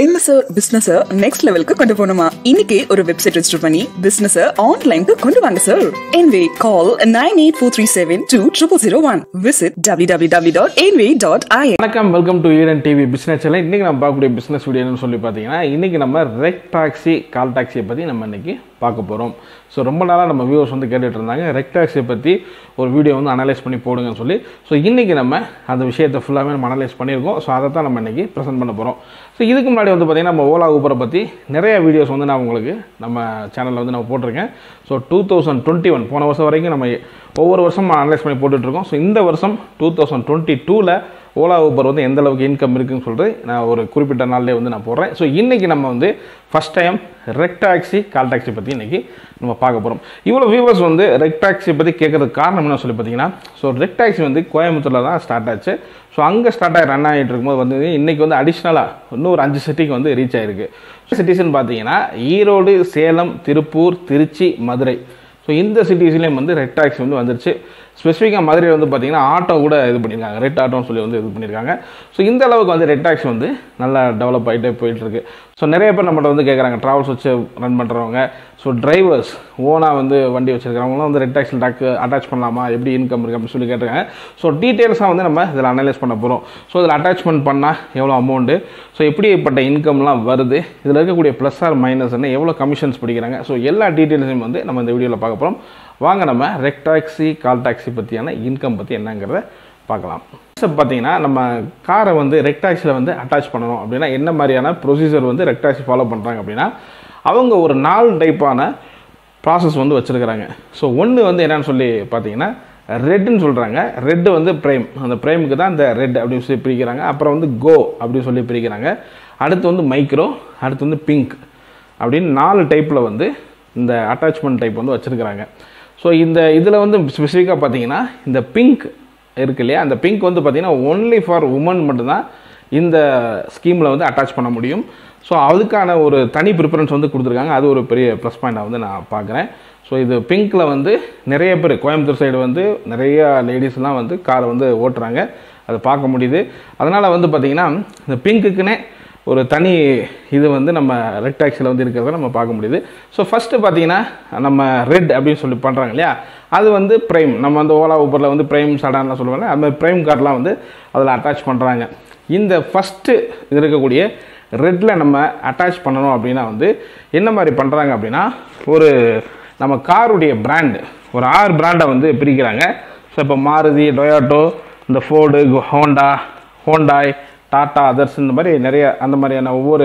MS business next லெவலுக்கு கொண்டு போகணுமா இன்னைக்கு ஒரு வெப்சைட் ரெஜிஸ்டர் பண்ணி பிசினஸ் ஆன்லைனுக்கு கொண்டு வாங்க sir anyway call nine eight four three seven two triple zero one visit W W W dot anyway dot I வணக்கம் வெல்கம் டு ஈரன் டிவி பிஸ்னஸ் சேனல் இன்றைக்கி நம்ம பார்க்கக்கூடிய பிஸ்னஸ் வீடியோன்னு சொல்லி பார்த்தீங்கன்னா இன்றைக்கி நம்ம ரெக் டாக்ஸி கால் டாக்ஸியை பற்றி நம்ம இன்றைக்கி பார்க்க போகிறோம் ஸோ ரொம்ப நாளாக நம்ம வியூவர்ஸ் வந்து கேட்டுட்டு இருந்தாங்க ரெக் டாக்ஸியை பற்றி ஒரு வீடியோ வந்து அனலைஸ் பண்ணி போடுங்கன்னு சொல்லி ஸோ இன்றைக்கி நம்ம அந்த விஷயத்தை ஃபுல்லாகவே நம்ம அனலைஸ் பண்ணியிருக்கோம் ஸோ அதை தான் நம்ம இன்றைக்கி ப்ரெசென்ட் பண்ண போகிறோம் ஸோ இதுக்கு முன்னாடி வந்து பார்த்திங்கன்னா நம்ம ஓலா ஊபரை பற்றி நிறைய வீடியோஸ் வந்து நான் உங்களுக்கு நம்ம சேனலில் வந்து நம்ம போட்டிருக்கேன் so two thousand twenty one போன வருஷம் வரைக்கும் நம்ம ஒவ்வொரு வருஷம் அனலைஸ் பண்ணி போட்டுட்ருக்கோம் ஸோ இந்த வருஷம் டூ தௌசண்ட் டுவெண்ட்டி டூவில் ஓலா ஊபர் வந்து எந்த அளவுக்கு இன்கம் இருக்குன்னு சொல்லிட்டு நான் ஒரு குறிப்பிட்ட நாள்லேயே வந்து நான் போடுறேன் ஸோ இன்றைக்கி நம்ம வந்து first time red taxi call taxi பற்றி இன்றைக்கி நம்ம பார்க்க போகிறோம் இவ்வளோ வியூவர்ஸ் வந்து ரெக் டாக்ஸி பற்றி கேட்கறதுக்கு காரணம் என்ன சொல்லி பார்த்தீங்கன்னா ஸோ ரெக் டாக்ஸி வந்து கோயம்புத்தூரில் தான் ஸ்டார்ட் ஆச்சு ஸோ அங்கே ஸ்டார்ட் ஆகி ரன் ஆகிட்டு இருக்கும்போது வந்து இன்றைக்கி வந்து அடிஷ்னலாக இன்னும் ஒரு அஞ்சு சிட்டிக்கு வந்து ரீச் ஆயிருக்கு சிட்டிஸ்ன்னு பார்த்தீங்கன்னா ஈரோடு சேலம் திருப்பூர் திருச்சி மதுரை ஸோ இந்த சிட்டிஸ்லேயும் வந்து ரெட் டாக்ஸி வந்து வந்துருச்சு ஸ்பெசிஃபிக்காக மதுரையில் வந்து பார்த்தீங்கன்னா ஆட்டோ கூட இது பண்ணியிருக்காங்க ரெட் ஆட்டோன்னு சொல்லி வந்து இது பண்ணியிருக்காங்க ஸோ இந்த அளவுக்கு வந்து ரெட் டாக்ஸி வந்து நல்லா டெவலப் ஆகிட்டே போயிட்டுருக்கு ஸோ நிறைய பேர் நம்மகிட்ட வந்து கேட்குறாங்க ட்ராவல்ஸ் வச்சு ரன் பண்ணுறவங்க ஸோ டிரைவர்ஸ் ஓனாக வந்து வண்டி வச்சுருக்கிறவங்களாம் வந்து ரெட் டாக்ஸில் டாக்கு அட்டாச் பண்ணலாமா எப்படி இன்கம் இருக்குது அப்படின்னு சொல்லி கேட்டிருக்காங்க ஸோ டீட்டெயில்ஸாக வந்து நம்ம இதில் அனலைஸ் பண்ண போகிறோம் ஸோ இதில் அட்டாச்மெண்ட் பண்ணால் எவ்வளோ அமௌண்ட்டு ஸோ எப்படிப்பட்ட இன்கம்லாம் வருது இதில் இருக்கக்கூடிய ப்ளஸ் ஆர் மைனஸ் என்ன எவ்வளோ கமிஷன்ஸ் பிடிக்கிறாங்க ஸோ எல்லா டீட்டெயில்ஸையும் வந்து நம்ம இந்த வீடியோவில் பார்க்க போகிறோம் வாங்க நம்ம ரெக் டாக்ஸி கால் டாக்ஸி பற்றியான இன்கம் பற்றி என்னங்கிறத பார்க்கலாம் சார் பார்த்தீங்கன்னா நம்ம காரை வந்து ரெக் டாக்ஸியில் வந்து அட்டாச் பண்ணணும் அப்படின்னா என்ன மாதிரியான ப்ரொசீஜர் வந்து ரெக் டாக்ஸி ஃபாலோ பண்ணுறாங்க அப்படின்னா அவங்க ஒரு நாலு டைப்பான ப்ராசஸ் வந்து வச்சுருக்கிறாங்க ஸோ ஒன்று வந்து என்னன்னு சொல்லி பார்த்தீங்கன்னா ரெட்டுன்னு சொல்கிறாங்க ரெட்டு வந்து ப்ரைம் அந்த ப்ரைமுக்கு தான் இந்த ரெட் அப்படின்னு சொல்லி பிரிக்கிறாங்க அப்புறம் வந்து கோ அப்படின்னு சொல்லி பிரிக்கிறாங்க அடுத்து வந்து மைக்ரோ அடுத்து வந்து பிங்க் அப்படின்னு நாலு டைப்பில் வந்து இந்த அட்டாச்மெண்ட் டைப் வந்து வச்சுருக்கிறாங்க ஸோ இந்த இதில் வந்து ஸ்பெசிஃபிக்காக பார்த்தீங்கன்னா இந்த பிங்க் இருக்கு இல்லையா அந்த பிங்க் வந்து பார்த்தீங்கன்னா ஒன்லி ஃபார் உமன் மட்டும்தான் இந்த ஸ்கீமில் வந்து அட்டாச் பண்ண முடியும் ஸோ அதுக்கான ஒரு தனி ப்ரிஃபரன்ஸ் வந்து கொடுத்துருக்காங்க அது ஒரு பெரிய ப்ளஸ் பாயிண்டாக வந்து நான் பார்க்குறேன் ஸோ இது பிங்க்கில் வந்து நிறைய பேர் கோயம்புத்தூர் சைடு வந்து நிறைய லேடிஸ்லாம் வந்து காரை வந்து ஓட்டுறாங்க அதை பார்க்க முடியுது அதனால் வந்து பார்த்திங்கன்னா இந்த பிங்க்குக்குன்னே ஒரு தனி இது வந்து நம்ம ரெட் டாக்ஸியில் வந்து இருக்கிறத நம்ம பார்க்க முடியுது ஸோ ஃபஸ்ட்டு பார்த்தீங்கன்னா நம்ம ரெட் அப்படின்னு சொல்லி பண்ணுறாங்க இல்லையா அது வந்து ப்ரைம் நம்ம வந்து ஓலா ஊப்பரில் வந்து ப்ரைம் சடான்லாம் சொல்லுவாங்க அது மாதிரி ப்ரைம் கார்டெலாம் வந்து அதில் அட்டாச் பண்ணுறாங்க இந்த ஃபஸ்ட்டு இருக்கக்கூடிய ரெட்டில் நம்ம அட்டாச் பண்ணணும் அப்படின்னா வந்து என்ன மாதிரி பண்ணுறாங்க அப்படின்னா ஒரு நம்ம காருடைய பிராண்டு ஒரு ஆறு பிராண்டை வந்து பிரிக்கிறாங்க ஸோ இப்போ மாருதி டொயாட்டோ இந்த Ford Honda Hyundai Tata others இந்த மாதிரி நிறைய அந்த மாதிரியான ஒவ்வொரு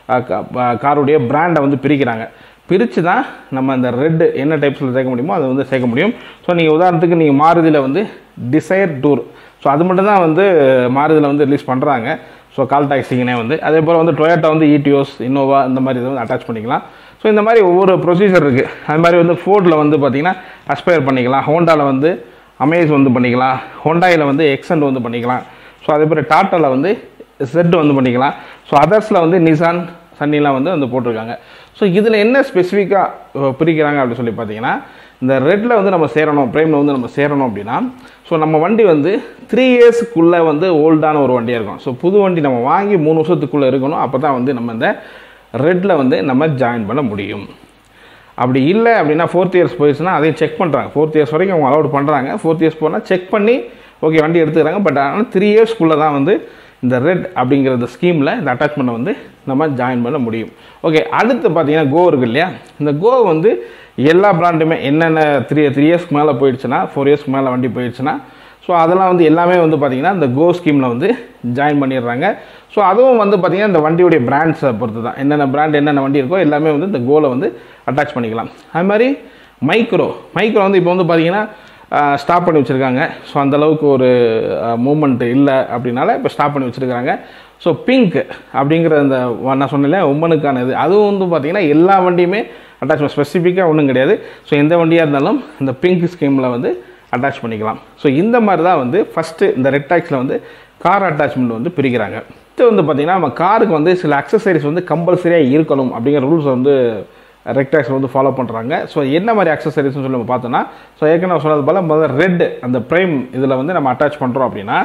காருடைய பிராண்டை வந்து பிரிக்கிறாங்க பிரித்து தான் நம்ம அந்த ரெட்டு என்ன டைப்ஸில் சேர்க்க முடியுமோ அதை வந்து சேர்க்க முடியும் ஸோ நீங்கள் உதாரணத்துக்கு நீங்கள் மாருதியில் வந்து டிசைர் டூர் ஸோ அது மட்டும் தான் வந்து மாருதியில் வந்து ரிலீஸ் பண்ணுறாங்க ஸோ கால் டாக்ஸிங்கனே வந்து அதே போல் வந்து டொயோட்டா வந்து ஈடியோஸ் இன்னோவா இந்த மாதிரி இதை வந்து அட்டாச் பண்ணிக்கலாம் ஸோ இந்த மாதிரி ஒவ்வொரு ப்ரொசீஜர் இருக்குது அது மாதிரி வந்து ஃபோர்டில் வந்து பார்த்திங்கன்னா அஸ்பயர் பண்ணிக்கலாம் ஹோண்டாவில் வந்து அமேஸ் வந்து பண்ணிக்கலாம் ஹோண்டாயில் வந்து எக்ஸண்ட் வந்து பண்ணிக்கலாம் ஸோ அதே போல் டாட்டாவில் வந்து செட் வந்து பண்ணிக்கலாம் ஸோ அதர்ஸில் வந்து நிசான் சன்னிலாம் வந்து வந்து போட்டிருக்காங்க ஸோ இதில் என்ன ஸ்பெசிஃபிக்காக பிரிக்கிறாங்க அப்படின்னு சொல்லி பார்த்தீங்கன்னா இந்த ரெட்டில் வந்து நம்ம சேரணும் ப்ரைமில் வந்து நம்ம சேரணும் அப்படின்னா ஸோ நம்ம வண்டி வந்து த்ரீ இயர்ஸுக்குள்ளே வந்து ஓல்டான ஒரு வண்டியாக இருக்கும் ஸோ புது வண்டி நம்ம வாங்கி மூணு வருஷத்துக்குள்ளே இருக்கணும் அப்போ தான் வந்து நம்ம இந்த ரெட்டில் வந்து நம்ம ஜாயின் பண்ண முடியும் அப்படி இல்லை அப்படின்னா ஃபோர்த் இயர்ஸ் போயிடுச்சுன்னா அதையும் செக் பண்ணுறாங்க ஃபோர்த் இயர்ஸ் வரைக்கும் அவங்க அலௌட் பண்ணுறாங்க ஃபோர்த் இயர்ஸ் போனால் செக் பண்ணி ஓகே வண்டி எடுத்துக்கிறாங்க பட் ஆனால் த்ரீ இயர்ஸ்க்குள்ளே தான் வந்து இந்த ரெட் அப்படிங்கிற இந்த ஸ்கீமில் இந்த அட்டாச்மெண்ட்டை வந்து நம்ம ஜாயின் பண்ண முடியும் ஓகே அடுத்து பார்த்தீங்கன்னா கோ இருக்கு இல்லையா இந்த கோ வந்து எல்லா பிராண்டுமே என்னென்ன த்ரீ த்ரீ இயர்ஸ்க்கு மேலே போயிடுச்சுன்னா ஃபோர் இயர்ஸ்க்கு மேலே வண்டி போயிடுச்சுன்னா ஸோ அதெல்லாம் வந்து எல்லாமே வந்து பார்த்திங்கன்னா இந்த கோ ஸ்கீமில் வந்து ஜாயின் பண்ணிடுறாங்க ஸோ அதுவும் வந்து பார்த்திங்கன்னா இந்த வண்டியுடைய பிராண்ட்ஸை பொறுத்து தான் என்னென்ன பிராண்ட் என்னென்ன வண்டி இருக்கோ எல்லாமே வந்து இந்த கோவில் வந்து அட்டாச் பண்ணிக்கலாம் அது மாதிரி மைக்ரோ மைக்ரோ வந்து இப்போ வந்து பார்த்திங்கன்னா ஸ்டாப் பண்ணி வச்சுருக்காங்க ஸோ அந்தளவுக்கு ஒரு மூமெண்ட் இல்லை அப்படின்னால இப்போ ஸ்டாப் பண்ணி வச்சுருக்காங்க ஸோ பிங்க் அப்படிங்கிற அந்த நான் சொன்னேன் உமனுக்கான இது அதுவும் வந்து பார்த்திங்கன்னா எல்லா வண்டியுமே அட்டாச் ஸ்பெசிஃபிக்காக ஒன்றும் கிடையாது ஸோ எந்த வண்டியாக இருந்தாலும் இந்த பிங்க் ஸ்கீமில் வந்து அட்டாச் பண்ணிக்கலாம் ஸோ இந்த மாதிரி தான் வந்து ஃபஸ்ட்டு இந்த ரெட் டாக்ஸில் வந்து கார் அட்டாச்மெண்ட் வந்து பிரிக்கிறாங்க இது வந்து பார்த்திங்கன்னா நம்ம காருக்கு வந்து சில அக்சசரிஸ் வந்து கம்பல்சரியாக இருக்கணும் அப்படிங்கிற ரூல்ஸ் வந்து ரெக்டாக்ஸில் வந்து ஃபாலோ பண்ணுறாங்க ஸோ என்ன மாதிரி அக்சசரிஸ்னு சொல்லி நம்ம பார்த்தோன்னா ஸோ ஏற்கனவே சொன்னது போல் முதல்ல ரெட் அந்த ப்ரைம் இதில் வந்து நம்ம அட்டாச் பண்ணுறோம் அப்படின்னா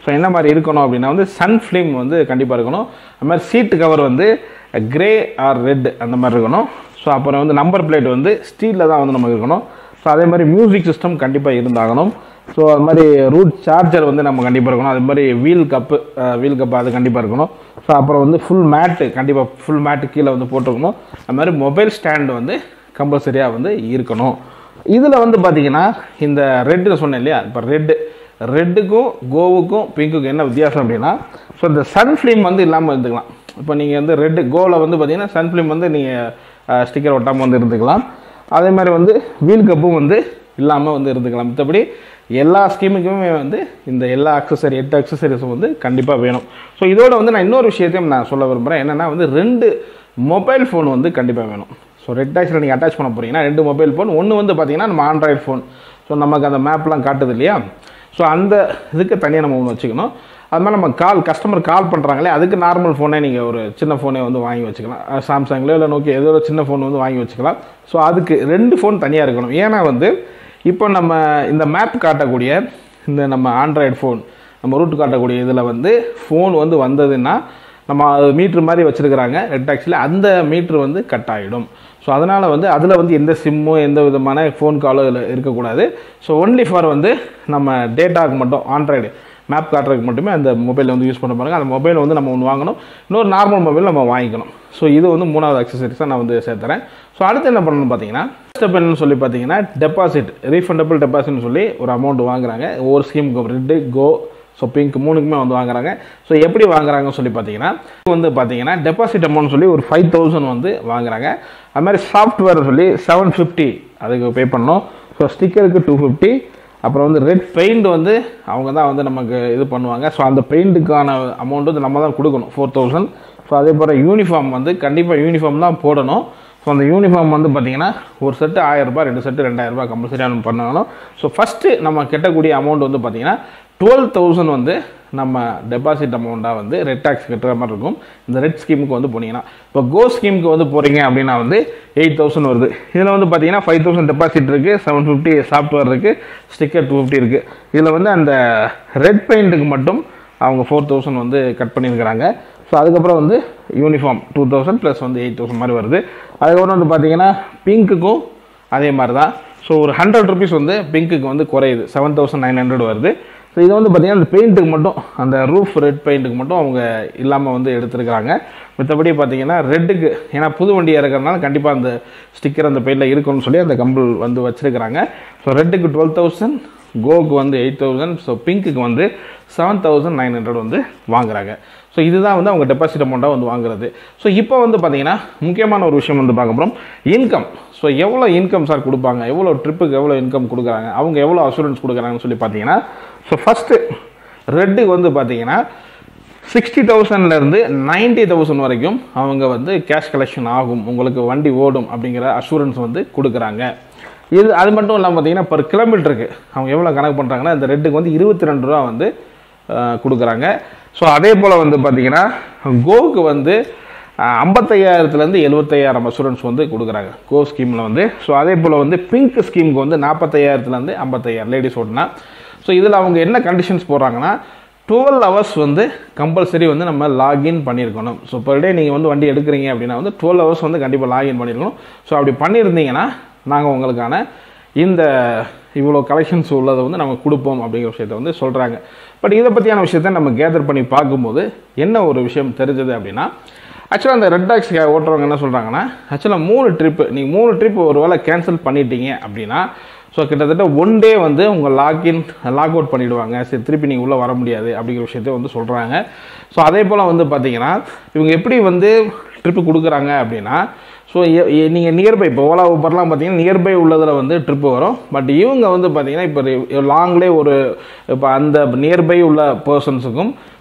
ஸோ என்ன மாதிரி இருக்கணும் அப்படின்னா வந்து சன் ஃபிலிம் வந்து கண்டிப்பாக இருக்கணும் அது மாதிரி சீட்டு கவர் வந்து கிரே ஆர் ரெட் அந்த மாதிரி இருக்கணும் ஸோ அப்புறம் வந்து நம்பர் பிளேட் வந்து ஸ்டீலில் தான் வந்து நமக்கு இருக்கணும் ஸோ அதே மாதிரி மியூசிக் சிஸ்டம் கண்டிப்பாக இருந்தாகணும் ஸோ அது மாதிரி ரூட் சார்ஜர் வந்து நம்ம கண்டிப்பாக இருக்கணும் அது மாதிரி வீல் கப்பு வீல் கப்பு அது கண்டிப்பாக இருக்கணும் ஸோ அப்புறம் வந்து ஃபுல் மேட்டு கண்டிப்பாக ஃபுல் மேட்டு கீழே வந்து போட்டிருக்கணும் அது மாதிரி மொபைல் ஸ்டாண்டு வந்து கம்பல்சரியாக வந்து இருக்கணும் இதில் வந்து பார்த்தீங்கன்னா இந்த ரெட்டு சொன்னேன் இல்லையா இப்போ ரெட்டு ரெட்டுக்கும் கோவுக்கும் பிங்க்குக்கும் என்ன வித்தியாசம் அப்படின்னா ஸோ இந்த சன் ஃபிலிம் வந்து இல்லாமல் இருந்துக்கலாம் இப்போ நீங்கள் வந்து ரெட்டு கோவில் வந்து பார்த்தீங்கன்னா சன் ஃபிலிம் வந்து நீங்கள் ஸ்டிக்கர் ஒட்டாமல் வந்து இருந்துக்கலாம் அதே மாதிரி வந்து வீல் கப்பும் வந்து இல்லாமல் வந்து இருந்துக்கலாம் மற்றபடி எல்லா ஸ்கீமுக்குமே வந்து இந்த எல்லா அக்சசரி எட்டு அக்சசரிஸும் வந்து கண்டிப்பாக வேணும் ஸோ இதோட வந்து நான் இன்னொரு விஷயத்தையும் நான் சொல்ல விரும்புகிறேன் என்னென்னா வந்து ரெண்டு மொபைல் ஃபோன் வந்து கண்டிப்பாக வேணும் ஸோ ரெட் டாக்ஸில் நீங்கள் அட்டாச் பண்ண போகிறீங்கன்னா ரெண்டு மொபைல் ஃபோன் ஒன்று வந்து பார்த்தீங்கன்னா நம்ம ஆண்ட்ராய்டு ஃபோன் ஸோ நமக்கு அந்த மேப்லாம் காட்டுது இல்லையா ஸோ அந்த இதுக்கு தனியாக நம்ம ஒன்று வச்சுக்கணும் அது மாதிரி நம்ம கால் கஸ்டமர் கால் பண்ணுறாங்களே அதுக்கு நார்மல் ஃபோனே நீங்கள் ஒரு சின்ன ஃபோனே வந்து வாங்கி வச்சுக்கலாம் சாம்சங்லேயோ இல்லை நோக்கி ஏதோ ஒரு சின்ன ஃபோன் வந்து வாங்கி வச்சுக்கலாம் ஸோ அதுக்கு ரெண்டு ஃபோன் தனியாக இருக்கணும் ஏன்னா வந்து இப்போ நம்ம இந்த மேப் காட்டக்கூடிய இந்த நம்ம ஆண்ட்ராய்டு ஃபோன் நம்ம ரூட் காட்டக்கூடிய இதில் வந்து ஃபோன் வந்து வந்ததுன்னா நம்ம அது மீட்ரு மாதிரி வச்சுருக்கிறாங்க ரெட் டாக்ஸில் அந்த மீட்ரு வந்து கட் ஆகிடும் ஸோ அதனால் வந்து அதில் வந்து எந்த சிம்மும் எந்த விதமான ஃபோன் காலோ இதில் இருக்கக்கூடாது ஸோ ஒன்லி ஃபார் வந்து நம்ம டேட்டாவுக்கு மட்டும் ஆண்ட்ராய்டு மேப் காட்டுறதுக்கு மட்டுமே அந்த மொபைல் வந்து யூஸ் பண்ண பாருங்க அந்த மொபைல் வந்து நம்ம ஒன்று வாங்கணும் இன்னொரு நார்மல் மொபைல் நம்ம வாங்கிக்கணும் ஸோ இது வந்து மூணாவது அக்சசரிஸாக நான் வந்து சேர்த்துறேன் ஸோ அடுத்து என்ன பண்ணணும்னு பார்த்தீங்கன்னா ஸ்டெப் என்னன்னு சொல்லி பார்த்தீங்கன்னா டெபாசிட் ரீஃபண்டபிள் டெபாசிட்னு சொல்லி ஒரு அமௌண்ட் வாங்குறாங்க ஒவ்வொரு ஸ்கீமுக்கு ரெட்டு கோ ஸோ பிங்க் மூணுக்குமே வந்து வாங்குறாங்க ஸோ எப்படி வாங்குறாங்கன்னு சொல்லி பார்த்தீங்கன்னா இது வந்து பார்த்தீங்கன்னா டெபாசிட் அமௌண்ட் சொல்லி ஒரு ஃபைவ் தௌசண்ட் வந்து வாங்குறாங்க அது மாதிரி சாஃப்ட்வேர் சொல்லி செவன் ஃபிஃப்டி அதுக்கு பே பண்ணணும் ஸோ ஸ்டிக்கருக்கு டூ ஃபிஃப்டி அப்புறம் வந்து ரெட் பெயிண்ட் வந்து அவங்க தான் வந்து நமக்கு இது பண்ணுவாங்க ஸோ அந்த பெயிண்ட்டுக்கான அமௌண்ட் வந்து நம்ம தான் கொடுக்கணும் ஃபோர் தௌசண்ட் ஸோ அதே போல் யூனிஃபார்ம் வந்து கண்டிப்பாக யூனிஃபார்ம் தான் போடணும் ஸோ அந்த யூனிஃபார்ம் வந்து பார்த்தீங்கன்னா ஒரு செட்டு ஆயிரரூபா ரெண்டு செட்டு ரெண்டாயிரரூபா கம்பல்சரியாக நம்ம பண்ணணும் ஸோ ஃபஸ்ட்டு நம்ம கட்டக்கூடிய அமௌண்ட் வந்து பார்த்தீங்கன்னா டுவெல் தௌசண்ட் வந்து நம்ம டெபாசிட் அமௌண்ட்டாக வந்து ரெட் டேக்ஸ் கட்டுற மாதிரி இருக்கும் இந்த ரெட் ஸ்கீமுக்கு வந்து போனீங்கன்னா இப்போ கோ ஸ்கீமுக்கு வந்து போகிறீங்க அப்படின்னா வந்து எயிட் தௌசண்ட் வருது இதில் வந்து பார்த்தீங்கன்னா ஃபைவ் தௌசண்ட் டெபாசிட் இருக்குது செவன் ஃபிஃப்டி சாஃப்ட்வேர் இருக்குது ஸ்டிக்கர் டூ ஃபிஃப்டி இருக்குது இதில் வந்து அந்த ரெட் பெயிண்ட்டுக்கு மட்டும் அவங்க ஃபோர் தௌசண்ட் வந்து கட் பண்ணியிருக்கிறாங்க ஸோ அதுக்கப்புறம் வந்து யூனிஃபார்ம் டூ தௌசண்ட் ப்ளஸ் வந்து எயிட் தௌசண்ட் மாதிரி வருது அதுக்கப்புறம் வந்து பார்த்தீங்கன்னா பிங்க்குக்கும் அதே மாதிரி தான் ஸோ ஒரு ஹண்ட்ரட் ருபீஸ் வந்து பிங்க்குக்கு வந்து குறையுது செவன் தௌசண்ட் நைன் ஹண்ட்ரட் வருது ஸோ இது வந்து பார்த்தீங்கன்னா அந்த பெயிண்ட்டுக்கு மட்டும் அந்த ரூஃப் ரெட் பெயிண்ட்டுக்கு மட்டும் அவங்க இல்லாமல் வந்து எடுத்துருக்குறாங்க மற்றபடி பார்த்தீங்கன்னா ரெட்டுக்கு ஏன்னா புது வண்டி இறக்குறதுனால கண்டிப்பாக அந்த ஸ்டிக்கர் அந்த பெயிண்டில் இருக்குன்னு சொல்லி அந்த கம்பல் வந்து வச்சுருக்கிறாங்க ஸோ ரெட்டுக்கு டுவெல் தௌசண்ட் கோக்கு வந்து எயிட் தௌசண்ட் ஸோ பிங்க்குக்கு வந்து செவன் தௌசண்ட் நைன் ஹண்ட்ரட் வந்து வாங்குறாங்க ஸோ இதுதான் வந்து அவங்க டெபாசிட் அமௌண்ட்டாக வந்து வாங்குறது ஸோ இப்போ வந்து பார்த்தீங்கன்னா முக்கியமான ஒரு விஷயம் வந்து பார்க்க போகிறோம் இன்கம் ஸோ எவ்வளோ இன்கம் சார் கொடுப்பாங்க எவ்வளோ ட்ரிப்புக்கு எவ்வளோ இன்கம் கொடுக்குறாங்க அவங்க எவ்வளோ அசூரன்ஸ் கொடுக்குறாங்கன்னு சொல்லி பார்த்தீங்கன்னா ஸோ ஃபஸ்ட்டு ரெட்டுக்கு வந்து பார்த்தீங்கன்னா சிக்ஸ்டி தௌசண்ட்லேருந்து நைன்ட்டி தௌசண்ட் வரைக்கும் அவங்க வந்து கேஷ் கலெக்ஷன் ஆகும் உங்களுக்கு வண்டி ஓடும் அப்படிங்கிற அசூரன்ஸ் வந்து கொடுக்குறாங்க இது அது மட்டும் இல்லாமல் பார்த்தீங்கன்னா பர் கிலோமீட்டருக்கு அவங்க எவ்வளோ கணக்கு பண்ணுறாங்கன்னா இந்த ரெட்டுக்கு வந்து இருபத்தி ரெண்டு ரூபா வந்து அஹ், கொடுக்குறாங்க ஸோ அதே போல் வந்து பார்த்தீங்கன்னா கோவுக்கு வந்து அஹ், ஐம்பத்தையாயிரத்துலேருந்து எழுபத்தையாயிரம் அசூரன்ஸ் வந்து கொடுக்குறாங்க கோ ஸ்கீமில் வந்து ஸோ அதே போல் வந்து பிங்க் ஸ்கீமுக்கு வந்து நாற்பத்தையாயிரத்துலேருந்து ஐம்பத்தையாயிரம் லேடிஸ் ஓட்டுனா ஸோ இதில் அவங்க என்ன கண்டிஷன்ஸ் போடுறாங்கன்னா டுவெல் ஹவர்ஸ் வந்து கம்பல்சரி வந்து நம்ம லாகின் பண்ணியிருக்கணும் ஸோ per டே நீங்கள் வந்து வண்டி எடுக்கிறீங்க அப்படின்னா வந்து டுவெல் ஹவர்ஸ் வந்து கண்டிப்பாக லாகின் பண்ணியிருக்கணும் ஸோ அப்படி பண்ணியிருந்தீங்கன்னா நாங்கள் உங்களுக்கான இந்த இவ்வளோ கலெக்ஷன்ஸ் உள்ளதை வந்து நம்ம கொடுப்போம் அப்படிங்கிற விஷயத்த வந்து சொல்கிறாங்க பட் இதை பற்றியான விஷயத்த நம்ம கேதர் பண்ணி பார்க்கும்போது என்ன ஒரு விஷயம் தெரிஞ்சது அப்படின்னா ஆக்சுவலாக அந்த ரெட் டாக்ஸ் ஓட்டுறவங்க என்ன சொல்கிறாங்கன்னா ஆக்சுவலாக மூணு ட்ரிப்பு நீங்கள் மூணு ட்ரிப் ஒரு வேளை கேன்சல் பண்ணிட்டீங்க அப்படின்னா ஸோ கிட்டத்தட்ட ஒன் டே வந்து உங்கள் லாக்இன் லாக் அவுட் பண்ணிவிடுவாங்க சரி திருப்பி நீங்கள் உள்ளே வர முடியாது அப்படிங்கிற விஷயத்த வந்து சொல்கிறாங்க ஸோ அதே போல் வந்து பார்த்தீங்கன்னா இவங்க எப்படி வந்து ட்ரிப்பு கொடுக்குறாங்க அப்படின்னா ஸோ நீங்கள் நியர்பை இப்போ ஓலா ஊபர்லாம் பார்த்தீங்கன்னா நியர்பை உள்ளதில் வந்து ட்ரிப்பு வரும் பட் இவங்க வந்து பார்த்தீங்கன்னா இப்போ லாங்லே ஒரு இப்போ அந்த நியர்பை உள்ள பர்சன்ஸுக்கும்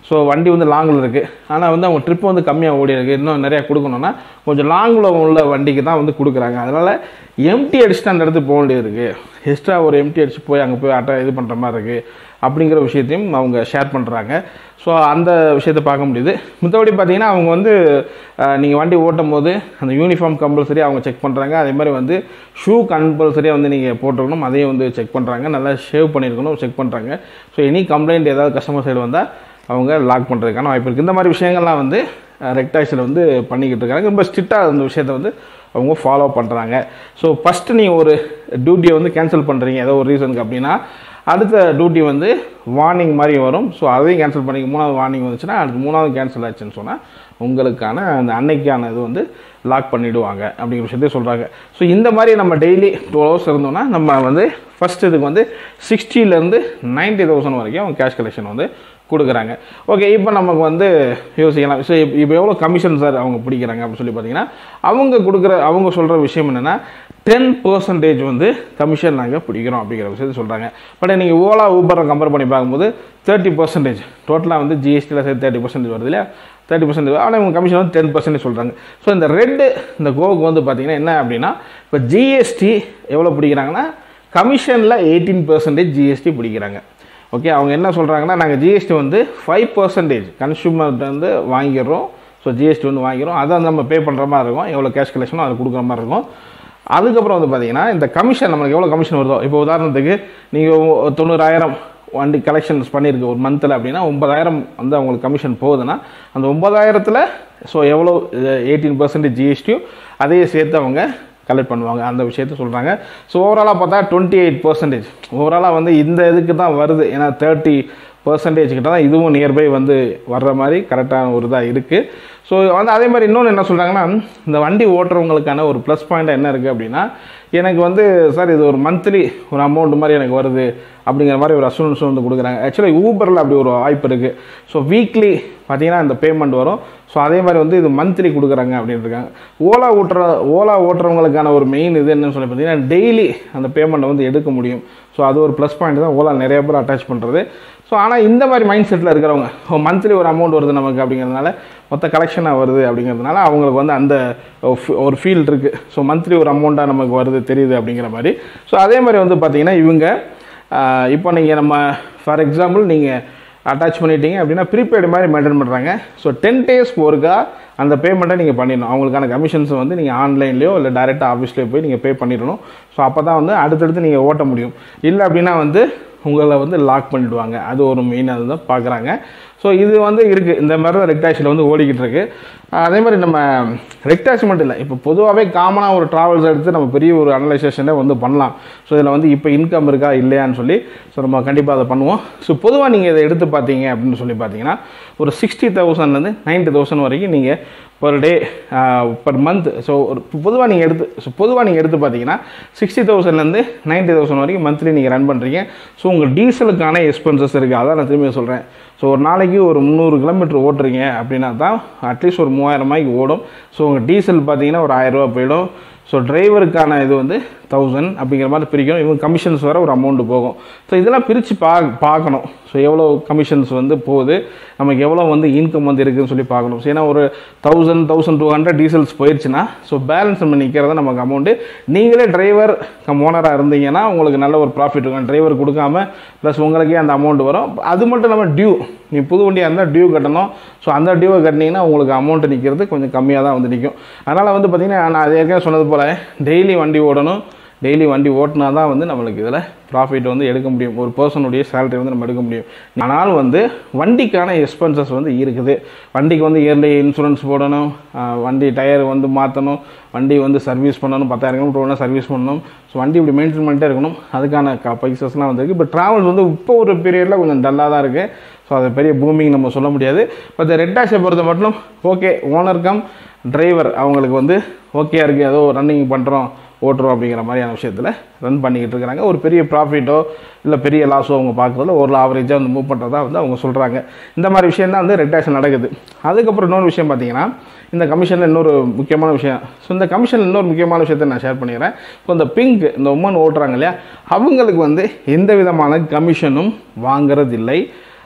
ஸோ வண்டி வந்து லாங்கில் இருக்குது ஆனால் வந்து அவங்க ட்ரிப் வந்து கம்மியாக ஓடி இருக்கு இன்னும் நிறையா கொடுக்கணும்னா கொஞ்சம் லாங்கில் உள்ள வண்டிக்கு தான் வந்து கொடுக்குறாங்க அதனால் எம்டி அடிச்சுட்டு அந்த இடத்துக்கு போக வேண்டியது இருக்குது எக்ஸ்ட்ரா ஒரு எம்டி அடிச்சு போய் அங்கே போய் அட்டை இது பண்ணுற மாதிரி இருக்குது அப்படிங்கிற விஷயத்தையும் அவங்க ஷேர் பண்ணுறாங்க ஸோ அந்த விஷயத்தை பார்க்க முடியுது மற்றபடி பார்த்தீங்கன்னா அவங்க வந்து நீங்கள் வண்டி ஓட்டும் போது அந்த யூனிஃபார்ம் கம்பல்சரி அவங்க செக் பண்ணுறாங்க அதே மாதிரி வந்து ஷூ கம்பல்சரியாக வந்து நீங்கள் போட்டிருக்கணும் அதையும் வந்து செக் பண்ணுறாங்க நல்லா ஷேவ் பண்ணியிருக்கணும் செக் பண்ணுறாங்க ஸோ எனி கம்ப்ளைண்ட் ஏதாவது கஸ்டமர் சைடு வந்தால் அவங்க லாக் பண்ணுறதுக்கான வாய்ப்பு இருக்குது இந்த மாதிரி விஷயங்கள்லாம் வந்து ரெக்டாக்ஸில் வந்து பண்ணிக்கிட்டு இருக்காங்க ரொம்ப ஸ்ட்ரிக்டாக அந்த விஷயத்தை வந்து அவங்க ஃபாலோ பண்ணுறாங்க ஸோ ஃபஸ்ட்டு நீங்கள் ஒரு டியூட்டியை வந்து கேன்சல் பண்ணுறீங்க ஏதோ ஒரு ரீசனுக்கு அப்படின்னா அடுத்த டியூட்டி வந்து வார்னிங் மாதிரி வரும் ஸோ அதையும் கேன்சல் பண்ணி மூணாவது வார்னிங் வந்துச்சுன்னா அடுத்து மூணாவது கேன்சல் ஆச்சுன்னு சொன்னால் உங்களுக்கான அந்த அன்னைக்கான இது வந்து லாக் பண்ணிவிடுவாங்க அப்படிங்கிற விஷயத்தையும் சொல்கிறாங்க ஸோ இந்த மாதிரி நம்ம டெய்லி டூ ஹவர்ஸ் இருந்தோம்னா நம்ம வந்து ஃபஸ்ட் இதுக்கு வந்து சிக்ஸ்டிலேருந்து நைன்ட்டி தௌசண்ட் வரைக்கும் அவங்க கேஷ் கலெக்ஷன் வந்து கொடுக்குறாங்க ஓகே இப்போ நமக்கு வந்து யோசிக்கலாம் ஸோ இப்போ எவ்வளோ கமிஷன் சார் அவங்க பிடிக்கிறாங்க அப்படின்னு சொல்லி பார்த்தீங்கன்னா அவங்க கொடுக்குற அவங்க சொல்கிற விஷயம் என்னென்னா டென் பர்சன்டேஜ் வந்து கமிஷன் நாங்கள் பிடிக்கிறோம் அப்படிங்கிற விஷயத்தை சொல்கிறாங்க பட் நீங்கள் ஓலா ஊபரை கம்பேர் பண்ணி பார்க்கும்போது தேர்ட்டி பர்சன்டேஜ் டோட்டலாக வந்து ஜிஎஸ்டியில் சேர்த்து தேர்ட்டி பர்சன்டேஜ் வருது இல்லையா தேர்ட்டி பர்சன்டேஜ் ஆனால் இவங்க கமிஷன் வந்து டென் பர்சன்டேஜ் சொல்கிறாங்க ஸோ இந்த ரெட்டு இந்த கோவுக்கு வந்து பார்த்தீங்கன்னா என்ன அப்படின்னா இப்போ ஜிஎஸ்டி எவ்வளோ பிடிக்கிறாங்கன்னா கமிஷனில் எயிட்டீன் பர்சன்டேஜ் ஜிஎஸ்டி பிடிக்கிறாங்க ஓகே அவங்க என்ன சொல்கிறாங்கன்னா நாங்கள் ஜிஎஸ்டி வந்து ஃபைவ் பர்சன்டேஜ் கன்சூமர்கிட்ட வந்து வாங்கிடுறோம் ஸோ ஜிஎஸ்டி வந்து வாங்கிடுறோம் அதை நம்ம பே பண்ணுற மாதிரி இருக்கும் எவ்வளோ கேஷ் கலெக்ஷனோ அதை கொடுக்குற மாதிரி இருக்கும் அதுக்கப்புறம் வந்து பார்த்தீங்கன்னா இந்த கமிஷன் நம்மளுக்கு எவ்வளோ கமிஷன் வருதோ இப்போ உதாரணத்துக்கு நீங்கள் தொண்ணூறாயிரம் வண்டி கலெக்ஷன்ஸ் பண்ணியிருக்கு ஒரு மந்தில் அப்படின்னா ஒன்பதாயிரம் வந்து அவங்களுக்கு கமிஷன் போகுதுன்னா அந்த ஒன்பதாயிரத்தில் ஸோ எவ்வளோ எயிட்டீன் பர்சன்டேஜ் ஜிஎஸ்டியும் அதையே சேர்த்து அவங்க கலெக்ட் பண்ணுவாங்க அந்த விஷயத்த சொல்கிறாங்க ஸோ ஓவராலாக பார்த்தா டுவெண்ட்டி எயிட் பர்சன்டேஜ் ஓவராலாக வந்து இந்த இதுக்கு தான் வருது ஏன்னா தேர்ட்டி பர்சன்டேஜ் கிட்ட தான் இதுவும் நியர்பை வந்து வர்ற மாதிரி கரெக்டான ஒரு இதாக இருக்குது ஸோ வந்து அதே மாதிரி இன்னொன்று என்ன சொல்கிறாங்கன்னா இந்த வண்டி ஓட்டுறவங்களுக்கான ஒரு ப்ளஸ் பாயிண்ட் என்ன இருக்குது அப்படின்னா எனக்கு வந்து சார் இது ஒரு மந்த்லி ஒரு அமௌண்ட் மாதிரி எனக்கு வருது அப்படிங்கிற மாதிரி ஒரு அசூரன்ஸ் வந்து கொடுக்குறாங்க ஆக்சுவலாக ஊபரில் அப்படி ஒரு வாய்ப்பு இருக்குது ஸோ வீக்லி பார்த்தீங்கன்னா இந்த பேமெண்ட் வரும் ஸோ அதே மாதிரி வந்து இது மந்த்லி கொடுக்குறாங்க அப்படின்னு இருக்காங்க ஓலா ஓட்டுற ஓலா ஓட்டுறவங்களுக்கான ஒரு மெயின் இது என்னன்னு சொல்லி பார்த்தீங்கன்னா டெய்லி அந்த பேமெண்ட்டை வந்து எடுக்க முடியும் ஸோ அது ஒரு ப்ளஸ் பாயிண்ட் தான் ஓலா நிறைய பேர் அட்டாச் பண்ணுறது ஸோ ஆனால் இந்த மாதிரி மைண்ட் செட்டில் இருக்கிறவங்க மந்த்லி ஒரு அமௌண்ட் வருது நமக்கு அப்படிங்கிறதுனால மொத்த கலெக்ஷனாக வருது அப்படிங்கிறதுனால அவங்களுக்கு வந்து அந்த ஒரு ஃபீல் இருக்குது ஸோ மந்த்லி ஒரு அமௌண்ட்டாக நமக்கு வருது தெரியுது அப்படிங்கிற மாதிரி ஸோ அதே மாதிரி வந்து பார்த்தீங்கன்னா இவங்க இப்போ நீங்கள் நம்ம ஃபார் எக்ஸாம்பிள் நீங்கள் அட்டாச் பண்ணிட்டீங்க அப்படின்னா ப்ரீபெய்டு மாதிரி மெயின்டைன் பண்ணுறாங்க ஸோ டென் டேஸ் ஒருக்கா அந்த பேமெண்ட்டை நீங்கள் பண்ணிடணும் அவங்களுக்கான கமிஷன்ஸை வந்து நீங்கள் ஆன்லைன்லேயோ இல்லை டேரெக்டாக ஆஃபீஸ்லேயோ போய் நீங்கள் பே பண்ணிடணும் ஸோ அப்போ தான் வந்து அடுத்தடுத்து நீங்கள் ஓட்ட முடியும் இல்லை அப்படின்னா வந்து உங்களை வந்து லாக் பண்ணிவிடுவாங்க அது ஒரு மெயின் அதுதான் பார்க்குறாங்க ஸோ இது வந்து இருக்குது இந்த மாதிரி தான் ரெக்டாக்ஸில் வந்து ஓடிக்கிட்டு இருக்கு அதே மாதிரி நம்ம ரெக்டாக்ஸ் மட்டும் இல்லை இப்போ பொதுவாகவே காமனாக ஒரு ட்ராவல்ஸ் எடுத்து நம்ம பெரிய ஒரு அனலைசேஷனே வந்து பண்ணலாம் ஸோ இதில் வந்து இப்போ இன்கம் இருக்கா இல்லையான்னு சொல்லி ஸோ நம்ம கண்டிப்பாக அதை பண்ணுவோம் ஸோ பொதுவாக நீங்கள் இதை எடுத்து பார்த்தீங்க அப்படின்னு சொல்லி பார்த்தீங்கன்னா ஒரு சிக்ஸ்டி தௌசண்ட்லேருந்து நைன்ட்டி தௌசண்ட் வரைக்கும் நீங்கள் per day per month so ஒரு பொதுவாக நீங்கள் எடுத்து ஸோ பொதுவாக நீங்கள் எடுத்து பார்த்தீங்கன்னா சிக்ஸ்டி தௌசண்ட்லேருந்து நைன்ட்டி தௌசண்ட் வரைக்கும் மந்த்லி நீங்கள் ரன் பண்ணுறீங்க ஸோ உங்கள் டீசலுக்கான எக்ஸ்பென்சஸ் இருக்குது அதான் நான் திரும்பி சொல்கிறேன் ஸோ ஒரு நாளைக்கு ஒரு முந்நூறு கிலோமீட்டர் ஓட்டுறீங்க அப்படின்னா தான் அட்லீஸ்ட் ஒரு மூவாயிரம் ரூபாய்க்கு ஓடும் ஸோ உங்கள் டீசல் பார்த்தீங்கன்னா ஒரு ஆயிரரூபா போயிடும் ஸோ டிரைவருக்கான இது வந்து தௌசண்ட் அப்படிங்கிற மாதிரி பிரிக்கணும் இவங்க கமிஷன்ஸ் வர ஒரு அமௌண்ட் போகும் ஸோ இதெல்லாம் பிரித்து பா பார்க்கணும் ஸோ எவ்வளோ கமிஷன்ஸ் வந்து போகுது நமக்கு எவ்வளோ வந்து இன்கம் வந்து இருக்குதுன்னு சொல்லி பார்க்கணும் ஸோ ஏன்னா ஒரு thousand thousand two hundred diesels போயிடுச்சுன்னா ஸோ பேலன்ஸ் நம்ம நிற்கிறத நமக்கு அமௌண்ட்டு நீங்களே டிரைவர் கம் ஓனராக இருந்தீங்கன்னா உங்களுக்கு நல்ல ஒரு ப்ராஃபிட் இருக்கும் டிரைவர் கொடுக்காம ப்ளஸ் உங்களுக்கே அந்த அமௌண்ட் வரும் அது மட்டும் இல்லாமல் டியூ நீ புது வண்டியாக இருந்தால் டியூ கட்டணும் ஸோ அந்த டியூவை கட்டினீங்கன்னா உங்களுக்கு அமௌண்ட் நிற்கிறது கொஞ்சம் கம்மியாக தான் வந்து நிற்கும் அதனால் வந்து பார்த்திங்கன்னா நான் அது ஏற்கனவே சொன்னது போல் டெய்லி வண்டி ஓடணும் டெய்லி வண்டி ஓட்டினா தான் வந்து நம்மளுக்கு இதில் ப்ராஃபிட் வந்து எடுக்க முடியும் ஒரு பர்சனுடைய சேலரி வந்து நம்ம எடுக்க முடியும் ஆனால் வந்து வண்டிக்கான எக்ஸ்பென்சஸ் வந்து இருக்குது வண்டிக்கு வந்து இயர்லி இன்சூரன்ஸ் போடணும் ஆஹ் வண்டி டயர் வந்து மாற்றணும் வண்டி வந்து சர்வீஸ் பண்ணணும் பத்தாயிரம் கிலோமீட்டர் ஒன்றா சர்வீஸ் பண்ணணும் ஸோ வண்டி இப்படி மெயின்டைன் பண்ணிட்டே இருக்கணும் அதுக்கான க பைசஸ்லாம் வந்துருக்கு இப்போ ட்ராவல்ஸ் வந்து இப்போ ஒரு பீரியடில் கொஞ்சம் டல்லாக தான் இருக்குது ஸோ அது பெரிய பூமிங் நம்ம சொல்ல முடியாது பட் ரெட் டாக்ஸை பொறுத்த மட்டும் ஓகே ஓனர் கம் டிரைவர் அவங்களுக்கு வந்து ஓகே இருக்குது ஏதோ ரன்னிங் பண்ணுறோம் ஓட்டுறோம் அப்படிங்கிற மாதிரியான விஷயத்தில் ரன் பண்ணிக்கிட்டு இருக்கிறாங்க ஒரு பெரிய ப்ராஃபிட்டோ இல்லை பெரிய லாஸோ அவங்க பார்க்குறதுல ஒரு ஆவரேஜாக வந்து மூவ் பண்ணுறதா வந்து அவங்க சொல்கிறாங்க இந்த மாதிரி விஷயம் தான் வந்து ரெட்டாக்ஷன் நடக்குது அதுக்கப்புறம் இன்னொரு விஷயம் பார்த்தீங்கன்னா இந்த கமிஷனில் இன்னொரு முக்கியமான விஷயம் ஸோ இந்த கமிஷனில் இன்னொரு முக்கியமான விஷயத்தை நான் ஷேர் பண்ணிக்கிறேன் இப்போ இந்த பிங்க் இந்த உமன் ஓட்டுறாங்க இல்லையா அவங்களுக்கு வந்து எந்த விதமான கமிஷனும் வாங்குறதில்லை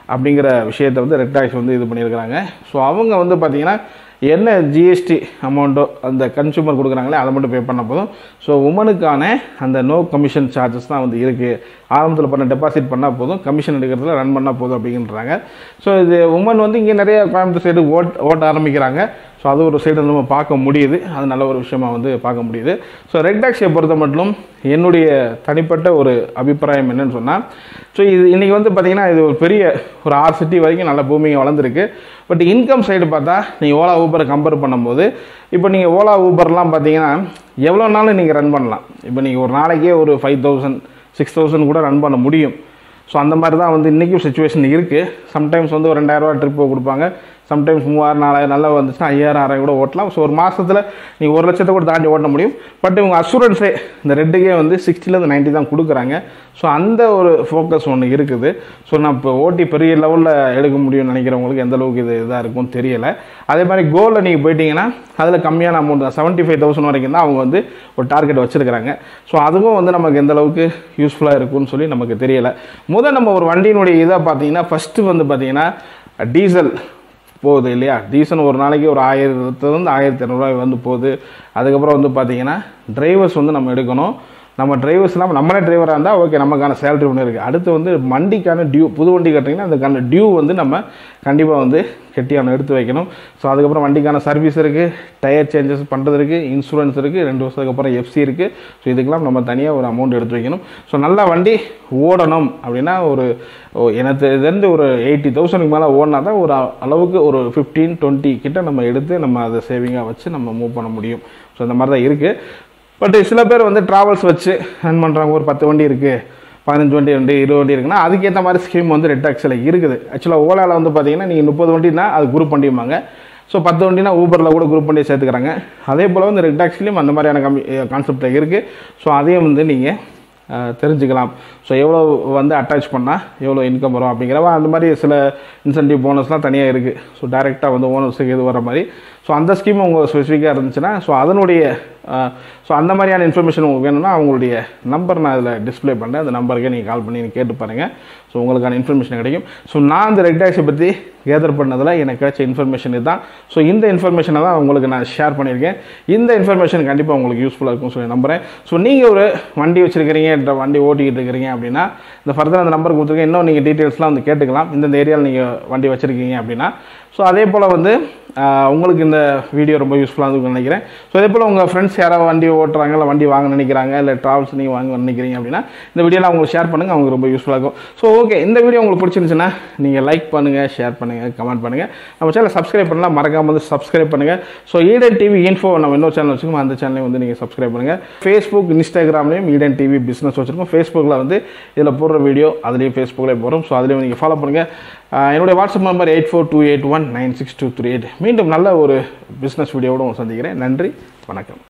அப்படிங்கிற விஷயத்தை வந்து ரெட் டாக்ஸ் வந்து இது பண்ணியிருக்கிறாங்க ஸோ அவங்க வந்து பார்த்தீங்கன்னா என்ன ஜிஎஸ்டி அமௌண்ட்டோ அந்த கன்சூமர் கொடுக்குறாங்களே அதை மட்டும் பே பண்ண போதும் ஸோ உமனுக்கான அந்த நோ கமிஷன் சார்ஜஸ் தான் வந்து இருக்குது ஆரம்பத்தில் பண்ண டெபாசிட் பண்ணால் போதும் கமிஷன் எடுக்கிறதுல ரன் பண்ணால் போதும் அப்படின்றாங்க ஸோ இது உமன் வந்து இங்கே நிறைய கோயம்புத்தூர் சைடு ஓட் ஓட்ட ஆரம்பிக்கிறாங்க ஸோ அது ஒரு சைடு நம்ம பார்க்க முடியுது அது நல்ல ஒரு விஷயமா வந்து பார்க்க முடியுது ஸோ ரெட் டாக்ஸியை பொறுத்த மட்டும் என்னுடைய தனிப்பட்ட ஒரு அபிப்பிராயம் என்னன்னு சொன்னால் ஸோ இது இன்றைக்கி வந்து பார்த்திங்கன்னா இது ஒரு பெரிய ஒரு ஆறு சிட்டி வரைக்கும் நல்ல பூமிங்க வளர்ந்துருக்கு பட் இன்கம் சைடு பார்த்தா நீங்கள் ஓலா ஊபரை கம்பேர் பண்ணும்போது இப்போ நீங்கள் ஓலா ஊபர்லாம் பார்த்தீங்கன்னா எவ்வளோ நாளும் நீங்கள் ரன் பண்ணலாம் இப்போ நீங்கள் ஒரு நாளைக்கே ஒரு ஃபைவ் தௌசண்ட் சிக்ஸ் தௌசண்ட் கூட ரன் பண்ண முடியும் ஸோ அந்த மாதிரி தான் வந்து இன்றைக்கும் சுச்சுவேஷன் இருக்குது சம்டைம்ஸ் வந்து ஒரு ரெண்டாயிரரூவா ட்ரிப்பு கொடுப்பாங்க சம்டைம்ஸ் மூவாயிரம் நாலாயிரம் நல்லா வந்துச்சுன்னா ஐயாயிரம் ஆறாயிரம் கூட ஓட்டலாம் ஸோ ஒரு மாதத்தில் நீங்கள் ஒரு லட்சத்தை கூட தாண்டி ஓட்ட முடியும் பட் இவங்க அசூரன்ஸே இந்த ரெட்டுக்கே வந்து சிக்ஸ்டிலேருந்து நைன்ட்டி தான் கொடுக்குறாங்க ஸோ அந்த ஒரு ஃபோக்கஸ் ஒன்று இருக்குது ஸோ நான் இப்போ ஓட்டி பெரிய லெவலில் எடுக்க முடியும்னு நினைக்கிறவங்களுக்கு எந்த அளவுக்கு இது இதாக இருக்கும்னு தெரியலை அதே மாதிரி கோலில் நீங்கள் போயிட்டீங்கன்னா அதில் கம்மியான அமௌண்ட் தான் செவன்ட்டி ஃபைவ் தௌசண்ட் வரைக்கும் தான் அவங்க வந்து ஒரு டார்கெட் வச்சுருக்கிறாங்க ஸோ அதுவும் வந்து நமக்கு எந்த அளவுக்கு யூஸ்ஃபுல்லாக இருக்கும்னு சொல்லி நமக்கு தெரியலை முதல் நம்ம ஒரு வண்டியினுடைய இதை பார்த்தீங்கன்னா ஃபஸ்ட்டு வந்து பார்த்தீங்கன்னா டீசல் போகுது இல்லையா டீசல் ஒரு நாளைக்கு ஒரு ஆயிரத்துலேருந்து ஆயிரத்தி இரநூறுவா வந்து போகுது அதுக்கப்புறம் வந்து பார்த்தீங்கன்னா டிரைவர்ஸ் வந்து நம்ம எடுக்கணும் நம்ம டிரைவர்ஸ் இல்லாமல் நம்மளே டிரைவராக இருந்தால் ஓகே நமக்கான சேலரி ஒன்று இருக்குது அடுத்து வந்து வண்டிக்கான டியூ புது வண்டி கட்டிங்கன்னா அதுக்கான டியூ வந்து நம்ம கண்டிப்பாக வந்து கெட்டியான எடுத்து வைக்கணும் ஸோ அதுக்கப்புறம் வண்டிக்கான சர்வீஸ் இருக்குது டயர் சேஞ்சஸ் பண்ணுறது இருக்குது இன்சூரன்ஸ் இருக்குது ரெண்டு வருஷத்துக்கு அப்புறம் எஃப்சி இருக்குது ஸோ இதுக்கெல்லாம் நம்ம தனியாக ஒரு அமௌண்ட் எடுத்து வைக்கணும் ஸோ நல்லா வண்டி ஓடணும் அப்படின்னா ஒரு ஓ, எனக்கு தெரிஞ்சு ஒரு எயிட்டி தௌசண்ட்க்கு மேலே ஓடினா தான் ஒரு அளவுக்கு ஒரு ஃபிஃப்டீன் டுவெண்ட்டி கிட்ட நம்ம எடுத்து நம்ம அதை சேவிங்காக வச்சு நம்ம மூவ் பண்ண முடியும் ஸோ இந்த மாதிரி தான் இருக்குது பட் சில பேர் வந்து ட்ராவல்ஸ் வச்சு ரன் பண்ணுறாங்க ஒரு பத்து வண்டி இருக்குது பதினஞ்சு வண்டி ரெண்டு இருபது வண்டி இருக்குன்னா அதுக்கேற்ற மாதிரி ஸ்கீம் வந்து ரெட் டாக்ஸில் இருக்குது ஆக்சுவலாக ஓலாவில் வந்து பார்த்தீங்கன்னா நீங்கள் முப்பது வண்டினா அது குரூப் வண்டிம்பாங்க ஸோ பத்து வண்டினா ஊபரில் கூட குரூப் வண்டியை சேர்த்துக்கிறாங்க அதே போல் வந்து ரெட் டாக்ஸ்லேயும் அந்த மாதிரியான கம்மி கான்செப்ட் இருக்குது ஸோ அதையும் வந்து நீங்கள் அஹ், தெரிஞ்சுக்கலாம் ஸோ எவ்வளோ வந்து அட்டாச் பண்ணால் எவ்வளோ இன்கம் வரும் அப்படிங்கிறவ அந்த மாதிரி சில இன்சென்டிவ் போனஸ்லாம் தனியாக இருக்குது ஸோ டைரெக்டாக வந்து ஓனர்ஸுக்கு இது வர மாதிரி ஸோ அந்த ஸ்கீம் உங்கள் ஸ்பெசிஃபிக்காக இருந்துச்சுன்னா ஸோ அதனுடைய ஸோ அந்த மாதிரியான இன்ஃபர்மேஷன் உங்களுக்கு வேணும்னா அவங்களுடைய நம்பர் நான் அதில் டிஸ்ப்ளே பண்ணுறேன் அந்த நம்பருக்கே நீங்கள் கால் பண்ணி நீங்கள் கேட்டு பாருங்கள் ஸோ உங்களுக்கான இன்ஃபர்மேஷன் கிடைக்கும் ஸோ நான் அந்த ரெட் டாக்ஸை பற்றி கேதர் பண்ணதில் எனக்கு கிடைச்ச இன்ஃபர்மேஷன் இதுதான் ஸோ இந்த இன்ஃபர்மேஷனை தான் உங்களுக்கு நான் ஷேர் பண்ணியிருக்கேன் இந்த இன்ஃபர்மேஷன் கண்டிப்பாக உங்களுக்கு யூஸ்ஃபுல்லாக இருக்கும்னு சொல்லி நம்புறேன் ஸோ நீங்கள் ஒரு வண்டி வச்சிருக்கிறீங்க இந்த வண்டி ஓட்டிக்கிட்டு இருக்கிறீங்க அப்படின்னா இந்த ஃபர்தர் அந்த நம்பர் கொடுத்துருக்கேன் இன்னும் நீங்கள் டீட்டெயில்ஸ்லாம் வந்து கேட்டுக்கலாம் இந்த ஏரியாவில் நீங்கள் வண்டி வச்சிருக்கீங்க அப்படின்னா ஸோ அதே போல் வந்து ஆஹ், உங்களுக்கு இந்த வீடியோ ரொம்ப யூஸ்ஃபுல்லாக இருக்கும்னு நினைக்கிறேன் ஸோ அதே போல் உங்கள் ஃப்ரெண்ட்ஸ் யாராவது வண்டி ஓட்டுறாங்க இல்லை வண்டி வாங்க நினைக்கிறாங்க இல்லை ட்ராவல்ஸ் நீங்கள் வாங்க நினைக்கிறீங்க அப்படின்னா இந்த வீடியோலாம் உங்களுக்கு ஷேர் பண்ணுங்கள் அவங்களுக்கு ரொம்ப யூஸ்ஃபுல்லாக இருக்கும் ஸோ ஓகே இந்த வீடியோ உங்களுக்கு பிடிச்சிருந்துச்சுன்னா நீங்கள் லைக் பண்ணுங்கள் ஷேர் பண்ணுங்கள் கமெண்ட் பண்ணுங்கள் நம்ம சேனல் சப்ஸ்கிரைப் பண்ணலாம் மறக்காம வந்து சப்ஸ்கிரைப் பண்ணுங்கள் ஸோ ஈடன் டிவி இன்ஃபோ நம்ம இன்னொரு சேனல் வச்சுக்கோம் அந்த சேனலையும் வந்து நீங்கள் சப்ஸ்கிரைப் பண்ணுங்கள் ஃபேஸ்புக் இன்ஸ்டாகிராம்லையும் ஈடன் டிவி பிஸ்னஸ் வச்சுருக்கோம் ஃபேஸ்புக்கில் வந்து இதில் போடுற வீடியோ அதுலேயும் ஃபேஸ்புக்கில் போகிறோம் ஸோ அதுலேயும் நீங்கள் ஃபாலோ பண்ணுங்கள் ஆஹ் என்னுடைய WhatsApp number eight four two eight one nine six two three eight மீண்டும் நல்ல ஒரு பிஸ்னஸ் வீடியோவோட உங்களை சந்திக்கிறேன் நன்றி வணக்கம்